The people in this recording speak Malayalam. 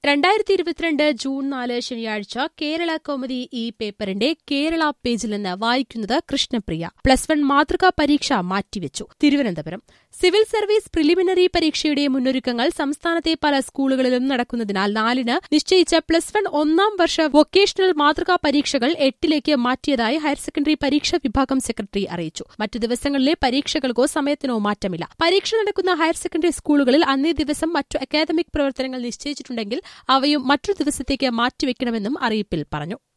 രണ്ടായിരത്തി ഇരുപത്തിരണ്ട് ജൂൺ നാല് ശനിയാഴ്ച കേരള കൗമുദി ഈ പേപ്പറിന്റെ കേരള പേജിൽ നിന്ന് വായിക്കുന്നത് കൃഷ്ണപ്രിയ പ്ലസ് വൺ മാതൃകാ പരീക്ഷ മാറ്റിവെച്ചു തിരുവനന്തപുരം സിവിൽ സർവീസ് പ്രിലിമിനറി പരീക്ഷയുടെ മുന്നൊരുക്കങ്ങൾ സംസ്ഥാനത്തെ പല സ്കൂളുകളിലും നടക്കുന്നതിനാൽ നാലിന് നിശ്ചയിച്ച പ്ലസ് വൺ ഒന്നാം വർഷ വൊക്കേഷണൽ മാതൃകാ പരീക്ഷകൾ എട്ടിലേക്ക് മാറ്റിയതായി ഹയർ സെക്കൻഡറി പരീക്ഷാ വിഭാഗം സെക്രട്ടറി അറിയിച്ചു മറ്റു ദിവസങ്ങളിലെ പരീക്ഷകൾക്കോ സമയത്തിനോ മാറ്റമില്ല പരീക്ഷ നടക്കുന്ന ഹയർ സെക്കൻഡറി സ്കൂളുകളിൽ അന്നേ ദിവസം മറ്റു അക്കാദമിക് പ്രവർത്തനങ്ങൾ നിശ്ചയിച്ചിട്ടുണ്ടെങ്കിൽ അവയും മറ്റൊരു ദിവസത്തേക്ക് മാറ്റിവെക്കണമെന്നും അറിയിപ്പിൽ പറഞ്ഞു